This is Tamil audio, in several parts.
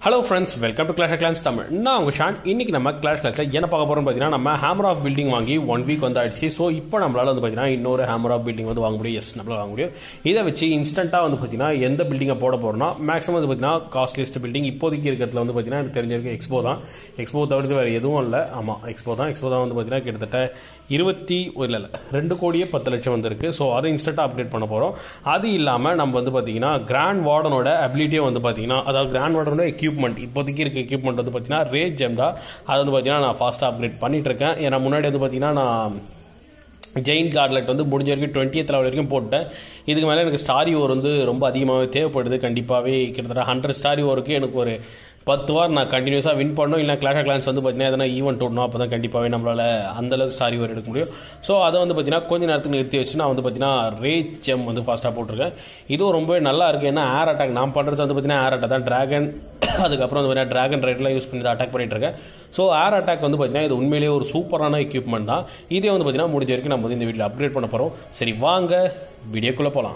hello friends welcome to Clash Clans Tamil நான் உங்கள் ஷான் இன்னைக்கு நம்ம கிளாஷ் கிளாஸில் என்ன பார்க்க போகிறோம் பார்த்தீங்கன்னா நம்ம ஹேமர் ஆஃப் பில்டிங் வாங்கி ஒன் வீக் வந்து ஆயிடுச்சு ஸோ இப்போ நம்மளால வந்து பார்த்தீங்கன்னா இன்னொரு ஹேமர் ஆஃப் பில்டிங் வந்து வாங்க முடியும் எஸ் நம்மளால வாங்க முடியும் இதை வச்சு இன்ஸ்டண்ட்டாக வந்து பார்த்தீங்கன்னா எந்த பில்டிங்கை போட போகிறோம்னா மேக்ஸிமம் வந்து பார்த்தீங்கன்னா காஸ்ட்லியஸ்ட் பில்டிங் இப்போதைக்கு இருக்கிறதுல வந்து பார்த்தீங்கன்னா எனக்கு தெரிஞ்சிருக்கு எக்ஸ்போ தான் எக்ஸ்போ தவிர்த்து வேறு எதுவும் இல்லை ஆமாம் எக்ஸ்போ தான் எக்ஸ்போ தான் வந்து பார்த்தீங்கன்னா கிட்டத்தட்ட இருபத்தி இல்லை இல்லை ரெண்டு கோடியே பத்து லட்சம் வந்திருக்கு ஸோ அதை இன்ஸ்டண்ட்டாக அப்டேட் பண்ண போகிறோம் அது இல்லாமல் நம்ம வந்து பார்த்தீங்கன்னா கிராண்ட் வார்டனோட அபிலிட்டியும் வந்து பார்த்தீங்கன்னா அதாவது கிராண்ட் வார்டனோட எக்யூப்மெண்ட் இப்போதைக்கு இருக்க எக்யூப்மெண்ட் வந்து பார்த்தீங்கன்னா ரேட் ஜெம் தான் அது வந்து பார்த்தீங்கன்னா நான் ஃபாஸ்ட்டாக அப்டேட் பண்ணிட்டு இருக்கேன் ஏன்னா முன்னாடி வந்து பார்த்தீங்கன்னா நான் ஜெயின் கார்ட்லெட் வந்து முடிஞ்ச வரைக்கும் டுவெண்ட்டியத் லெவல் வரைக்கும் போட்டேன் இதுக்கு மேலே எனக்கு ஸ்டாரி ஓவர் வந்து ரொம்ப அதிகமாகவே தேவைப்படுது கண்டிப்பாகவே கிட்டத்தட்ட ஹண்ட்ரட் ஸ்டாரி ஓவருக்கு எனக்கு ஒரு பத்து வாரம் நான் கண்டினியூஸாக வின் பண்ணணும் இல்லை கிளாஷ் ஆஃப் கிளான்ஸ் வந்து பார்த்தீங்கன்னா எதனா ஈவெண்ட் விடணும் அப்போ தான் கண்டிப்பாகவே நம்மளால் அந்தளவுக்கு ஸ்டாரி ஓவர் எடுக்க முடியும் ஸோ அதை வந்து பார்த்தீங்கன்னா கொஞ்ச நேரத்துக்கு நிறுத்தி வச்சு நான் வந்து பார்த்தீங்கன்னா ரேட் ஜெம் வந்து ஃபாஸ்ட்டாக போட்டிருக்கேன் இதுவும் ரொம்பவே நல்லா இருக்குது ஏன்னா ஏர் அட்டாக் நான் பண்ணுறது வந்து பார்த்தீங்கன்னா ஏர் அட்டாக் தான் ட்ராகன் அதுக்கப்புறம் வந்து பார்த்தீங்கன்னா ட்ராகன் ரைட்லாம் யூஸ் பண்ணி அட்டாக் பண்ணிட்டு இருக்கேன் ஸோ ஏர் அட்டாக் வந்து பார்த்தீங்கன்னா இது உண்மையிலேயே ஒரு சூப்பரான எக்யூப்மெண்ட் தான் இதே வந்து பார்த்தீங்கன்னா முடிஞ்ச வரைக்கும் நம்ம வந்து இந்த வீட்டில் அப்கிரேட் பண்ண போகிறோம் சரி வாங்க வீடியோக்குள்ளே போகலாம்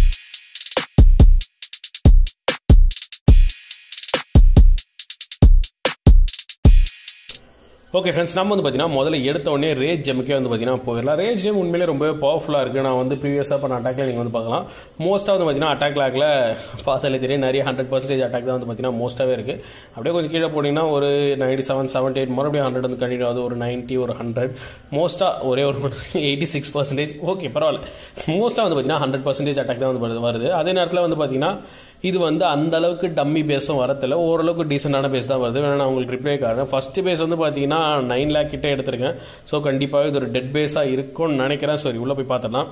ஓகே ஃப்ரெண்ட்ஸ் நம்ம வந்து பார்த்தீங்கன்னா முதல்ல எடுத்த உடனே ரேஜ் ஜெமுக்கே வந்து பார்த்தீங்கன்னா போயிடலாம் ரேஜ் ஜெம் உண்மையிலே ரொம்பவே பவர்ஃபுல்லாக இருக்குது நான் வந்து ப்ரீவியஸாக பண்ண அட்டாக்ல நீங்கள் வந்து பார்க்கலாம் மோஸ்ட்டாக வந்து பார்த்தீங்கன்னா அட்டாக் லாக்ல பார்த்தாலே தெரியும் நிறைய ஹண்ட்ரட் பர்சன்டேஜ் அட்டாக் தான் வந்து பார்த்தீங்கன்னா மோஸ்ட்டாகவே இருக்குது அப்படியே கொஞ்சம் கீழே போனீங்கன்னா ஒரு நைன்டி செவன் செவன்டி எயிட் மறுபடியும் ஹண்ட்ரட் வந்து கண்டினியூ ஆகுது ஒரு நைன்ட்டி ஒரு ஹண்ட்ரட் மோஸ்ட்டாக ஒரே ஒரு எயிட்டி சிக்ஸ் பர்சன்டேஜ் ஓகே பரவாயில்ல மோஸ்ட்டாக வந்து பார்த்தீங்கன்னா ஹண்ட்ரட் பர்சன்டேஜ் அட்டாக் தான் வந்து வருது அதே நேரத்தில் வந்து பார்த்தீங்கன்னா இது வந்து அந்த அளவுக்கு டம்மி பேஸும் வரதில்ல ஓரளவுக்கு டீசெண்டான பேஸ் தான் வருது வேணா நான் உங்களுக்கு ரிப்ளை காரணம் ஃபர்ஸ்ட் பேஸ் வந்து பார்த்தீங்கன்னா நைன் லேக் கிட்ட எடுத்திருக்கேன் ஸோ கண்டிப்பாக இது ஒரு டெட் பேஸாக இருக்கும்னு நினைக்கிறேன் சரி உள்ளே போய் பார்த்துடலாம்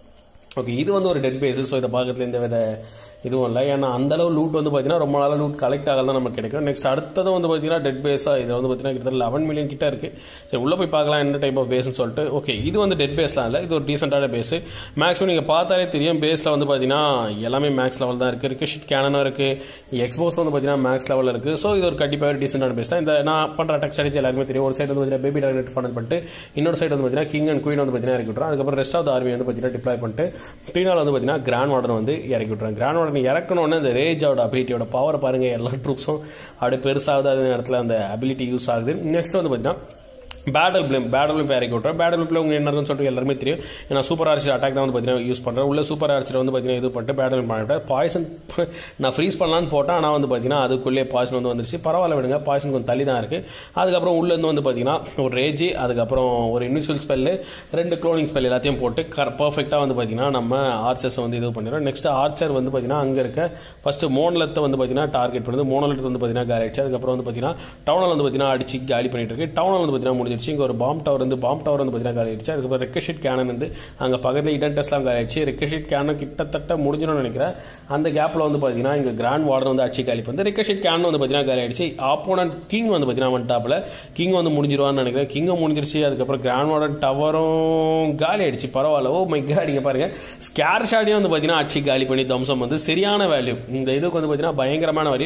ஓகே இது வந்து ஒரு டெட் பேஸ் ஸோ இதை பார்க்கறதுல எந்த வித இதுவும் இல்லை ஏன்னா அந்த அளவு லூட் வந்து பார்த்தீங்கன்னா ரொம்ப நாளாக லூட் கலெக்ட் ஆகல தான் நமக்கு கிடைக்கும் நெக்ஸ்ட் அடுத்தது வந்து பார்த்தீங்கன்னா டெட் பேஸாக இது வந்து பார்த்தீங்கன்னா கிட்டத்தட்ட லெவன் மில்லியன் கிட்ட இருக்கு சரி உள்ளே போய் பார்க்கலாம் என்ன டைப் ஆஃப் பேஸ்னு சொல்லிட்டு ஓகே இது வந்து டெட் பேஸ்லாம் இல்லை இது ஒரு டீசெண்டான பேஸ் மேக்ஸிமம் நீங்கள் பார்த்தாலே தெரியும் பேஸில் வந்து பார்த்தீங்கன்னா எல்லாமே மேக்ஸ் லெவல் தான் இருக்குது ரிக்கஷிட் கேனனும் இருக்குது எக்ஸ்போஸ் வந்து பார்த்தீங்கன்னா மேக்ஸ் லெவலில் இருக்குது ஸோ இது ஒரு கண்டிப்பாக டீசெண்டான பேஸ் தான் இந்த நான் பண்ணுற அட்டாக் ஸ்ட்ராட்டஜி எல்லாருமே தெரியும் ஒரு சைடு வந்து பார்த்தீங்கன்னா பேபி டார்கெட் ஃபனல் பண்ணிட்டு இன்னொரு சைடு வந்து பார்த்தீங்கன்னா கிங் அண்ட் குயின் வந்து பார்த்தீங்கன்னா இறக்கி விட்றோம் அதுக்கப்புறம் ரெஸ்ட் ஆஃப் ஆர்மி வந்து பார்த்தீங்கன்னா டிப்ளாய் பண்ணிட்டு த்ரீனால் வந்து பார்த்தீங்கன்னா கிராண்ட் வார்டன் வந்து இறக்கி விட்றேன் கிராண்ட் வார்டன் இறக்கணும்னு அந்த ரேஜோட அபிலிட்டியோட பவரை பாருங்க எல்லா ட்ரூப்ஸும் அப்படி பெருசாகுது அதே நேரத்தில் அந்த அபிலிட்டி யூஸ் ஆகுது நெக்ஸ்ட் வந்து பார்த்தீங்கன்னா பேடல் பிளேம் பேடல் பிளேம் இறக்கி விட்றேன் பேடல் பிளேம் உங்க என்ன இருக்குன்னு சொல்லிட்டு எல்லாருமே தெரியும் ஏன்னா சூப்பர் ஆர்ச்சர் அட்டாக் தான் வந்து பார்த்தீங்கன்னா யூஸ் பண்ணுறேன் உள்ள சூப்பர் ஆர்ச்சர் வந்து பார்த்தீங்கன்னா இது பண்ணிட்டு பேடல் பண்ணிவிட்டேன் பாய்சன் நான் ஃப்ரீஸ் பண்ணலான்னு போட்டேன் ஆனால் வந்து பார்த்தீங்கன்னா அதுக்குள்ளே பாய்சன் வந்து வந்துருச்சு பரவாயில்ல விடுங்க பாய்சன் கொஞ்சம் தள்ளி தான் இருக்குது அதுக்கப்புறம் உள்ளேருந்து வந்து பார்த்தீங்கன்னா ஒரு ரேஜி அதுக்கப்புறம் ஒரு இனிஷியல் ஸ்பெல்லு ரெண்டு க்ளோனிங் ஸ்பெல் எல்லாத்தையும் போட்டு பர்ஃபெக்டாக வந்து பார்த்தீங்கன்னா நம்ம ஆர்ச்சர்ஸ் வந்து இது பண்ணிடுறோம் நெக்ஸ்ட் ஆர்ச்சர் வந்து பார்த்தீங்கன்னா அங்கே இருக்க ஃபர்ஸ்ட் மோனலத்தை வந்து பார்த்தீங்கன்னா டார்கெட் பண்ணுது மோனலத்து வந்து பார்த்தீங்கன்னா காலிச்சு அதுக்கப்புறம் வந்து பார்த்தீங்கன்னா டவுனில் வந்து பார்த்தீங்கன்னா அடிச்சு காலி பண்ணிட்டு இருக்கு டவுனில் வந்து பார்த்தீங்கன்னா முடிஞ்சிருச்சு இங்கே ஒரு பாம் டவர் வந்து பாம் டவர் வந்து பார்த்தீங்கன்னா காலி ஆயிடுச்சு அதுக்கப்புறம் ரெக்கஷிட் கேனன் வந்து அங்கே பக்கத்தில் இடன் டெஸ்ட்லாம் காலி ஆயிடுச்சு ரெக்கஷிட் கேனன் கிட்டத்தட்ட முடிஞ்சிடும்னு நினைக்கிறேன் அந்த கேப்பில் வந்து பார்த்தீங்கன்னா இங்கே கிராண்ட் வார்டன் வந்து அடிச்சு காலி பண்ணி ரெக்கஷிட் கேனன் வந்து பார்த்தீங்கன்னா காலி ஆயிடுச்சு ஆப்போனன்ட் கிங் வந்து பார்த்தீங்கன்னா அவன் டாப்பில் கிங் வந்து முடிஞ்சிருவான்னு நினைக்கிறேன் கிங்கும் முடிஞ்சிருச்சு அதுக்கப்புறம் கிராண்ட் வார்டன் டவரும் காலி ஆயிடுச்சு பரவாயில்ல ஓ மை காட் இங்கே பாருங்க ஸ்கேர் ஷாட்டையும் வந்து பார்த்தீங்கன்னா அடிச்சு காலி பண்ணி தம்சம் வந்து சரியான வேல்யூ இந்த இதுக்கு வந்து பார்த்தீங்கன்னா பயங்கரமான வரி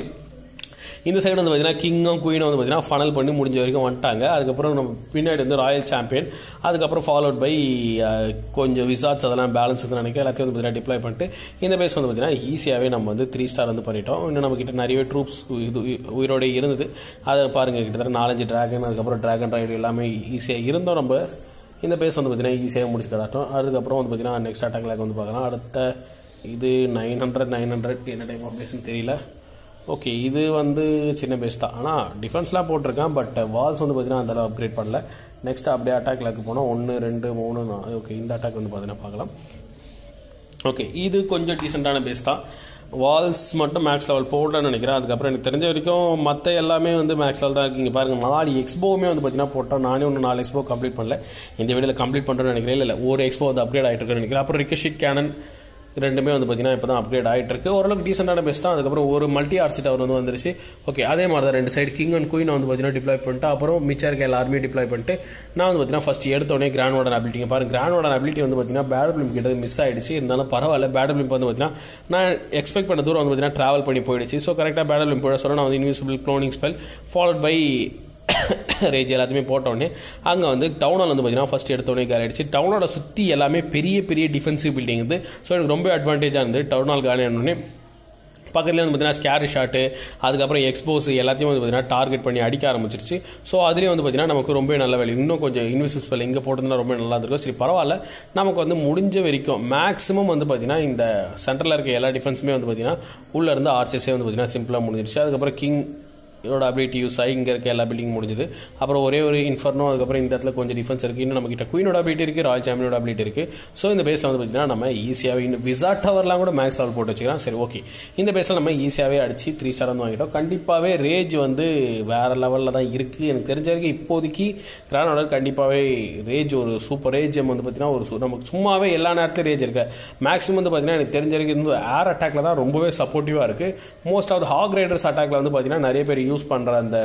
இந்த சைடு வந்து பார்த்தீங்கன்னா கிங்கும் குயினும் வந்து பார்த்தீங்கன்னா ஃபனல் பண்ணி முடிஞ்ச வரைக்கும் வந்துட்டாங்க அதுக்கப்புறம் நம்ம பின்னாடி வந்து ராயல் சாம்பியன் அதுக்கப்புறம் ஃபாலோட் பை கொஞ்சம் விசார்ட்ஸ் அதெல்லாம் பேலன்ஸ் வந்து நினைக்கிறேன் எல்லாத்தையும் வந்து பார்த்தீங்கன்னா டிப்ளை பண்ணிட்டு இந்த பேஸ் வந்து பார்த்தீங்கன்னா ஈஸியாகவே நம்ம வந்து த்ரீ ஸ்டார் வந்து பண்ணிட்டோம் இன்னும் நம்ம கிட்ட நிறைய ட்ரூப்ஸ் இது உயிரோட இருந்தது அதை பாருங்க கிட்டத்தட்ட நாலஞ்சு டிராகன் அதுக்கப்புறம் டிராகன் ரைடு எல்லாமே ஈஸியாக இருந்தோம் நம்ம இந்த பேஸ் வந்து பார்த்தீங்கன்னா ஈஸியாக முடிச்சு கட்டாட்டும் அதுக்கப்புறம் வந்து பார்த்தீங்கன்னா நெக்ஸ்ட் அட்டாக் லேக் வந்து பார்க்கலாம் அடுத்த இது நைன் ஹண்ட்ரட் நைன் ஹண்ட்ரட் என்ன டைப் ஆஃப் பேஸ்னு தெரியல ஓகே இது வந்து சின்ன பேஸ் தான் ஆனால் டிஃபென்ஸ்லாம் போட்டிருக்கேன் பட் வால்ஸ் வந்து பார்த்தீங்கன்னா அந்தளவு அப்கிரேட் பண்ணல நெக்ஸ்ட் அப்படியே அட்டாக் லேக்கு போனால் ஒன்று ரெண்டு மூணு நாலு ஓகே இந்த அட்டாக் வந்து பார்த்தீங்கன்னா பார்க்கலாம் ஓகே இது கொஞ்சம் டீசெண்டான பேஸ் தான் வால்ஸ் மட்டும் மேக்ஸ் லெவல் போடலான்னு நினைக்கிறேன் அதுக்கப்புறம் எனக்கு தெரிஞ்ச வரைக்கும் மற்ற எல்லாமே வந்து மேக்ஸ் லெவல் தான் இருக்கீங்க பாருங்க நாலு எக்ஸ்போவுமே வந்து பார்த்தீங்கன்னா போட்டோம் நானே ஒன்று நாலு எக்ஸ்போ கம்ப்ளீட் பண்ணல இந்த வீடியோவில் கம்ப்ளீட் பண்ணுறேன்னு நினைக்கிறேன் இல்லை ஒரு எக்ஸ்போ வந்து அப்கிரேட் ஆகிட்டு இருக்குன்னு நினைக்கிறேன் அப்புறம் ரிக்கஷிட் கேனன் ரெண்டுமே வந்து பார்த்தீங்கன்னா இப்போ தான் அப்கிரேட் ஆகிட்டு இருக்கு ஓரளவுக்கு டீசெண்டான பெஸ்ட் தான் அதுக்கப்புறம் ஒரு மல்டி ஆர்ச்சி டவர் வந்து வந்துருச்சு ஓகே அதே மாதிரி தான் ரெண்டு சைடு கிங் அண்ட் குயின் வந்து பார்த்தீங்கன்னா டிப்ளாய் பண்ணிட்டு அப்புறம் மிச்சம் இருக்க எல்லாருமே டிப்ளாய் பண்ணிட்டு நான் வந்து பார்த்தீங்கன்னா ஃபர்ஸ்ட் எடுத்தோடனே கிராண்ட் வார்டன் அபிலிட்டிங்க பாருங்க கிராண்ட் வார்டன் அபிலிட்டி வந்து பார்த்தீங்கன்னா பேட் பிளிம் கிட்ட மிஸ் ஆயிடுச்சு இருந்தாலும் பரவாயில்ல பேட் பிளிம் வந்து பார்த்தீங்கன்னா நான் எக்ஸ்பெக்ட் பண்ண தூரம் வந்து பார்த்தீங்கன்னா ட்ராவல் பண்ணி போயிடுச்சு ஸோ கரெக்டாக பேட் பிளிம் போட சொல்ல நான் வந்து invisible cloning spell followed by rage எல்லாத்தையுமே போட்டோடனே அங்கே வந்து டவுனில் வந்து பார்த்தீங்கன்னா ஃபஸ்ட் எடுத்தோடனே காலி ஆயிடுச்சு டவுனோட சுற்றி எல்லாமே பெரிய பெரிய டிஃபென்சிவ் பில்டிங் இது ஸோ எனக்கு ரொம்ப அட்வான்டேஜாக இருந்தது டவுனால் காலி ஆனோடனே பக்கத்துல வந்து பார்த்தீங்கன்னா ஸ்கேர் ஷாட்டு அதுக்கப்புறம் எக்ஸ்போஸ் எல்லாத்தையும் வந்து பார்த்தீங்கன்னா டார்கெட் பண்ணி அடிக்க ஆரம்பிச்சிருச்சு ஸோ அதுலேயும் வந்து பார்த்தீங்கன்னா நமக்கு ரொம்ப நல்ல வேல்யூ இன்னும் கொஞ்சம் இன்வெஸ்ட் ஸ்பெல் இங்கே போட்டிருந்தா ரொம்ப நல்லா இருக்கும் சரி பரவாயில்ல நமக்கு வந்து முடிஞ்ச வரைக்கும் மேக்ஸிமம் வந்து பார்த்தீங்கன்னா இந்த சென்டரில் இருக்க எல்லா டிஃபென்ஸுமே வந்து பார்த்தீங்கன்னா உள்ள இருந்து ஆர்சிஎஸ்ஸே வந்து பார்த்தீங்கன்னா சிம்பிளாக முடிஞ்சிருச்சு அதுக்கப்புறம் கிங் இதோட அபிலிட்டி யூஸ் ஆகி இங்கே இருக்க எல்லா பில்டிங் முடிஞ்சுது அப்புறம் ஒரே ஒரு இன்ஃபர்னோ அதுக்கப்புறம் இந்த இடத்துல கொஞ்சம் டிஃபென்ஸ் இருக்குது இன்னும் நம்ம கிட்ட குயினோட அபிலிட்டி இருக்குது ராயல் சாம்பியனோட அபிலிட்டி இருக்குது ஸோ இந்த பேஸில் வந்து பார்த்தீங்கன்னா நம்ம ஈஸியாகவே இன்னும் விசா டவர்லாம் கூட மேக்ஸ் லெவல் போட்டு வச்சுக்கலாம் சரி ஓகே இந்த பேஸில் நம்ம ஈஸியாகவே அடிச்சு த்ரீ ஸ்டார் வந்து வாங்கிட்டோம் கண்டிப்பாகவே ரேஜ் வந்து வேற லெவலில் தான் இருக்குது எனக்கு தெரிஞ்ச வரைக்கும் இப்போதைக்கு கிராண்ட் ஆர்டர் கண்டிப்பாகவே ரேஜ் ஒரு சூப்பர் ரேஜ் வந்து பார்த்தீங்கன்னா ஒரு சு- நமக்கு சும்மாவே எல்லா நேரத்துலையும் ரேஜ் இருக்கு மேக்ஸிமம் வந்து பார்த்தீங்கன்னா எனக்கு தெரிஞ்ச வரைக்கும் இந்த ஏர் அட்டாக்ல தான் ரொம்பவே சப்போர்ட்டிவாக இருக்குது மோஸ்ட் ஆஃப் ஹாக் ரைடர்ஸ் அட்டாக்ல வந்து பார்த்தீங்கன்னா நிறைய பேர் யூஸ் பண்ணுற அந்த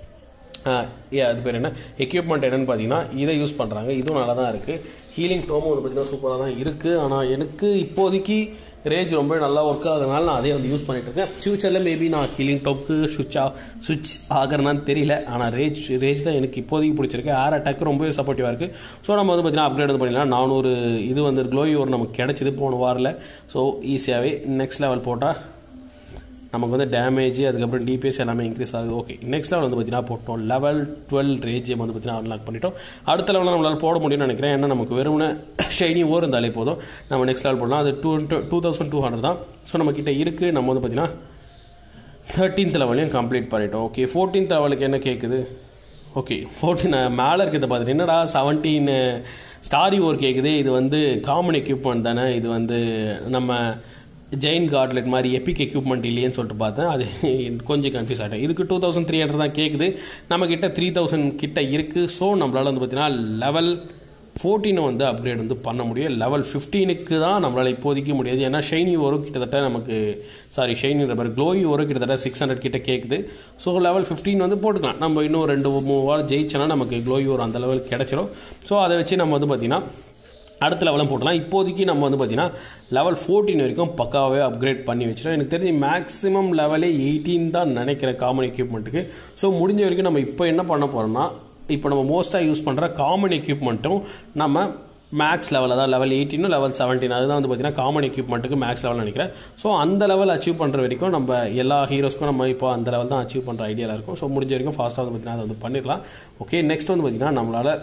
ஆஹ் yeah, அது பேர் என்ன எக்யூப்மெண்ட் என்னன்னு பார்த்தீங்கன்னா இதை யூஸ் பண்ணுறாங்க இதுவும் நல்லா தான் இருக்குது ஹீலிங் டோமும் வந்து பார்த்தீங்கன்னா சூப்பராக தான் இருக்குது ஆனால் எனக்கு இப்போதைக்கு ரேஞ்ச் ரொம்ப நல்லா ஒர்க் ஆகுறதுனால நான் அதே வந்து யூஸ் பண்ணிட்டு இருக்கேன் ஃபியூச்சரில் மேபி நான் ஹீலிங் டோப்புக்கு சுவிட்ச் ஆ சுவிட்ச் ஆகிறனான்னு தெரியல ஆனால் ரேஜ் ரேஜ் தான் எனக்கு இப்போதைக்கு பிடிச்சிருக்கு ஏர் அட்டாக் ரொம்பவே சப்போர்ட்டிவாக இருக்குது ஸோ நம்ம வந்து பார்த்தீங்கன்னா அப்கிரேட் வந்து பண்ணிடலாம் நானூறு இது வந்து க்ளோயி ஒரு நமக்கு கிடச்சிது போன வாரில் ஸோ ஈஸியாகவே நெக்ஸ்ட் லெவல் போட்டால் நமக்கு வந்து டேமேஜ் அதுக்கப்புறம் டிபிஎஸ் எல்லாமே இன்க்ரீஸ் ஆகுது ஓகே நெக்ஸ்ட் லெவல் வந்து பார்த்தீங்கன்னா போட்டோம் லெவல் டுவெல் ரேஜ் வந்து பார்த்தீங்கன்னா அன்லாக் பண்ணிட்டோம் அடுத்த லெவலில் நம்மளால் போட முடியும்னு நினைக்கிறேன் ஏன்னா நமக்கு வெறுமனே ஷைனி ஓர் இருந்தாலே போதும் நம்ம நெக்ஸ்ட் லெவல் போடலாம் அது two two thousand two hundred தான் ஸோ நம்ம கிட்ட இருக்குது நம்ம வந்து பார்த்தீங்கன்னா தேர்ட்டீன்த் லெவலையும் கம்ப்ளீட் பண்ணிட்டோம் ஓகே ஃபோர்டீன்த் லெவலுக்கு என்ன கேட்குது ஓகே ஃபோர்டீன் மேலே இருக்கிறத பார்த்துட்டு என்னடா செவன்டீன் ஸ்டாரி ஓர் கேட்குது இது வந்து காமன் எக்யூப்மெண்ட் தானே இது வந்து நம்ம ஜெயின் கார்ட்லெட் மாதிரி எபிக் எக்யூப்மெண்ட் இல்லையேன்னு சொல்லிட்டு பார்த்தேன் அது கொஞ்சம் கன்ஃபியூஸ் ஆகிட்டேன் இதுக்கு டூ தௌசண்ட் த்ரீ ஹண்ட்ரட் தான் கேட்குது நம்ம கிட்ட த்ரீ தௌசண்ட் கிட்ட இருக்குது ஸோ நம்மளால் வந்து பார்த்தீங்கன்னா லெவல் ஃபோர்டீனை வந்து அப்கிரேட் வந்து பண்ண முடியும் லெவல் ஃபிஃப்டீனுக்கு தான் நம்மளால் இப்போதைக்கு முடியாது ஏன்னா ஷைனி ஓரும் கிட்டத்தட்ட நமக்கு சாரி ஷைனி ரப்பர் க்ளோயி ஓரும் கிட்டத்தட்ட சிக்ஸ் ஹண்ட்ரட் கிட்ட கேட்குது ஸோ லெவல் ஃபிஃப்டீன் வந்து போட்டுக்கலாம் நம்ம இன்னும் ரெண்டு மூணு வாரம் ஜெயிச்சோன்னா நமக்கு க்ளோயி ஓர் அந்த லெவல் கிடச்சிரும் ஸோ அதை வச்சு நம்ம வந்து பார்த்தீங்கன்னா அடுத்த லெவலும் போட்டலாம் இப்போதைக்கு நம்ம வந்து பார்த்தீங்கன்னா லெவல் ஃபோர்டீன் வரைக்கும் பக்காவே அப்கிரேட் பண்ணி வச்சிட்டோம் எனக்கு தெரிஞ்சு மேக்ஸிமம் லெவலே எயிட்டீன் தான் நினைக்கிறேன் காமன் எக்யூப்மெண்ட்டுக்கு ஸோ முடிஞ்ச வரைக்கும் நம்ம இப்போ என்ன பண்ண போகிறோம்னா இப்போ நம்ம மோஸ்ட்டாக யூஸ் பண்ணுற காமன் எக்யூப்மெண்ட்டும் நம்ம மேக்ஸ் லெவல் அதாவது லெவல் எயிட்டீனும் லெவல் செவன்டீன் அதுதான் வந்து பார்த்தீங்கன்னா காமன் எக்யூப்மெண்ட்டுக்கு மேக்ஸ் லெவல் நினைக்கிறேன் ஸோ அந்த லெவல் அச்சீவ் பண்ணுற வரைக்கும் நம்ம எல்லா ஹீரோஸ்க்கும் நம்ம இப்போ அந்த லெவல் தான் அச்சீவ் பண்ணுற ஐடியாவில் இருக்கும் ஸோ முடிஞ்ச வரைக்கும் ஃபாஸ்ட்டாக வந்து பார்த்தீங்கன்னா அதை வந்து பண்ணிடலாம் ஓகே நெக்ஸ்ட் வந்து பார்த்தீங்கன்னா நம்மளால்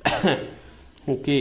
ஓகே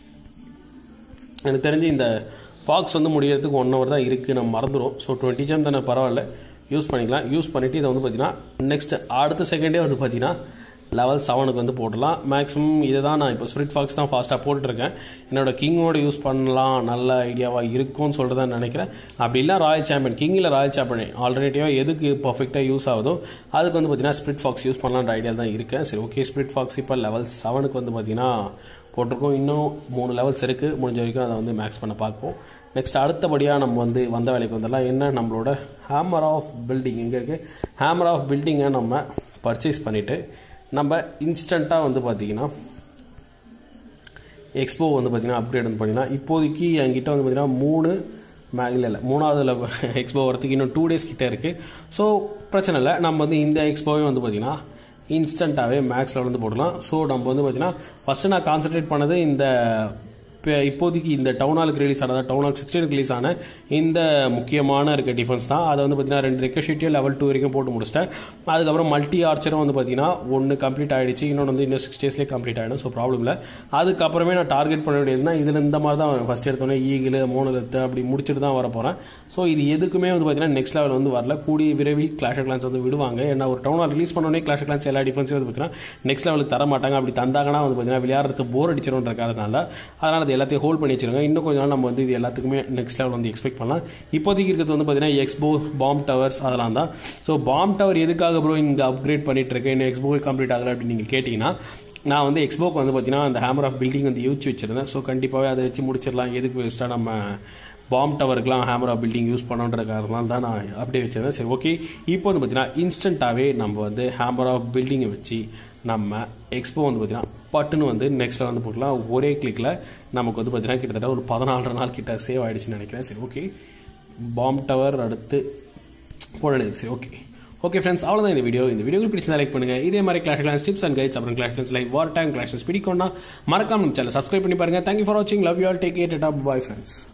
எனக்கு தெரிஞ்சு இந்த ஃபாக்ஸ் வந்து முடியறதுக்கு ஒன் ஹவர் தான் இருக்குது நம்ம மறந்துடும் ஸோ டுவெண்ட்டி ஜம் தானே பரவாயில்ல யூஸ் பண்ணிக்கலாம் யூஸ் பண்ணிவிட்டு இதை வந்து பார்த்தீங்கன்னா நெக்ஸ்ட் அடுத்த செகண்டே வந்து பார்த்தீங்கன்னா லெவல் செவனுக்கு வந்து போடலாம் மேக்ஸிமம் இதை தான் நான் இப்போ ஸ்பிரிட் ஃபாக்ஸ் தான் ஃபாஸ்ட்டாக போட்டுருக்கேன் என்னோட கிங்கோட யூஸ் பண்ணலாம் நல்ல ஐடியாவாக இருக்கும்னு சொல்லிட்டு தான் நினைக்கிறேன் அப்படி இல்லை ராயல் சாம்பியன் கிங் இல்லை ராயல் சாம்பியன் ஆல்டர்னேட்டிவாக எதுக்கு பர்ஃபெக்டாக யூஸ் ஆகுதோ அதுக்கு வந்து பார்த்தீங்கன்னா ஸ்பிரிட் ஃபாக்ஸ் யூஸ் பண்ணலான்ற ஐடியா தான் இருக்கேன் சரி ஓகே ஸ்பிரிட் ஃபாக்ஸ் இப்போ லெவல் செவனுக்கு வந்து பார்த்தீங்கன்னா போட்டிருக்கோம் இன்னும் மூணு லெவல்ஸ் இருக்குது முடிஞ்ச வரைக்கும் அதை வந்து மேக்ஸ் பண்ண பார்ப்போம் நெக்ஸ்ட் அடுத்தபடியாக நம்ம வந்து வந்த வேலைக்கு வந்துடலாம் என்ன நம்மளோட ஹேமர் ஆஃப் பில்டிங் எங்கே இருக்குது ஹேமர் ஆஃப் பில்டிங்கை நம்ம பர்ச்சேஸ் பண்ணிவிட்டு நம்ம இன்ஸ்டண்ட்டாக வந்து பார்த்தீங்கன்னா எக்ஸ்போ வந்து பார்த்தீங்கன்னா அப்கிரேட் வந்து பண்ணிடலாம் இப்போதைக்கு என்கிட்ட வந்து பார்த்தீங்கன்னா மூணு மே இல்லை இல்லை மூணாவது எக்ஸ்போ வரத்துக்கு இன்னும் டூ டேஸ் கிட்டே இருக்குது ஸோ பிரச்சனை இல்லை நம்ம வந்து இந்த எக்ஸ்போவே வந்து பார்த்தீங்கன்னா இன்ஸ்டண்ட்டாகவே மேக்ஸ் லெவல் வந்து போடலாம் ஸோ நம்ம வந்து பார்த்தீங்கன்னா ஃபஸ்ட்டு நான் கான்சென்ட்ரேட் பண்ணது இந்த இப்போ இப்போதைக்கு இந்த டவுன் ஹாலுக்கு ரிலீஸ் ஆனதா டவுன் ஹால் சிக்ஸ்டீனுக்கு ரிலீஸ் ஆன இந்த முக்கியமான இருக்க டிஃபென்ஸ் தான் அதை வந்து பார்த்தீங்கன்னா ரெண்டு ரெக்கஷீட்டையும் லெவல் டூ வரைக்கும் போட்டு முடிச்சிட்டேன் அதுக்கப்புறம் மல்டி ஆர்ச்சரும் வந்து பார்த்தீங்கன்னா ஒன்று கம்ப்ளீட் ஆகிடுச்சு இன்னொன்று வந்து இன்னும் சிக்ஸ் டேஸ்லேயே கம்ப்ளீட் ஆகிடும் ஸோ ப்ராப்ளம் இல்லை அதுக்கப்புறமே நான் டார்கெட் பண்ண வேண்டியதுன்னா இதில் இந்த மாதிரி தான் ஃபஸ்ட் எடுத்தோன்னே ஈகிள் மோனலத்து அப்படி முடிச்சுட்டு தான் வர போகிறேன் ஸோ இது எதுக்குமே வந்து பார்த்தீங்கன்னா நெக்ஸ்ட் லெவல் வந்து வரல கூடிய விரைவில் கிளாஷ் ஆஃப் கிளான்ஸ் வந்து விடுவாங்க ஏன்னா ஒரு டவுன் ஹால் ரிலீஸ் பண்ணோடனே கிளாஷ் ஆஃப் கிளான்ஸ் எல்லா டிஃபென்ஸும் வந்து பார்த்தீங்கன்னா நெக்ஸ்ட் லெவலுக்கு தர மாட்டாங்க அப்படி தந்தாங்கன்னா வந்து பார்த்தீங்கன்னா விளையாடுறது போர் அடிச்சிருன்ற காரணத்தால அதனால் அது எல்லாத்தையும் ஹோல்ட் பண்ணி வச்சிருங்க இன்னும் கொஞ்ச நாள் நம்ம வந்து இது எல்லாத்துக்குமே நெக்ஸ்ட் லெவல் வந்து எக்ஸ்பெக்ட் பண்ணலாம் இப்போதைக்கு இருக்கிறது வந்து பார்த்தீங்கன்னா எக்ஸ்போ பாம் டவர்ஸ் அதெல்லாம் தான் ஸோ பாம் டவர் எதுக்காக ப்ரோ இங்கே அப்கிரேட் பண்ணிட்டு இருக்கேன் இன்னும் எக்ஸ்போ கம்ப்ளீட் ஆகலை அப்படின்னு நீங்கள் கேட்டிங்கன்னா நான் வந்து எக்ஸ்போக்கு வந்து பார்த்தீங்கன்னா அந்த ஹேமர் ஆஃப் பில்டிங் வந்து யூஸ் வச்சிருந்தேன் ஸோ கண்டிப்பாகவே அதை வச்சு முடிச்சிடலாம் எதுக்கு வேஸ்ட்டாக நம்ம பாம் டவருக்குலாம் ஹேமரா பில்டிங் யூஸ் பண்ணுன்ற காரணம் தான் நான் அப்படியே வச்சிருந்தேன் சரி ஓகே இப்போ வந்து பார்த்தீங்கன்னா இன்ஸ்டண்ட்டாகவே நம்ம வந்து ஹேமரா பில்டிங்கை வச்சு நம்ம எக்ஸ்போ வந்து பார்த்தீங்கன்னா பட்டுன்னு வந்து நெக்ஸ்ட்டில் வந்து போடலாம் ஒரே கிளிக்கில் நமக்கு வந்து பார்த்தீங்கன்னா கிட்டத்தட்ட ஒரு பதினாலரை நாள் கிட்ட சேவ் ஆயிடுச்சுன்னு நினைக்கிறேன் சரி ஓகே பாம் டவர் அடுத்து போட சரி ஓகே ஓகே ஃப்ரெண்ட்ஸ் அவ்வளோதான் இந்த வீடியோ இந்த வீடியோ பிடிச்சதா லைக் பண்ணுங்க இதே மாதிரி Clash Clans tips and guides அப்புறம் Clash Clans like war time clashes பிடிக்கும்னா மறக்காம சேனல் சப்ஸ்கிரைப் பண்ணி பாருங்க தேங்க்யூ ஃபார் வாட்சிங் லவ் யூ ஆல் டேக் கேட் அப் பாய் ஃப்ரெண்ட்ஸ்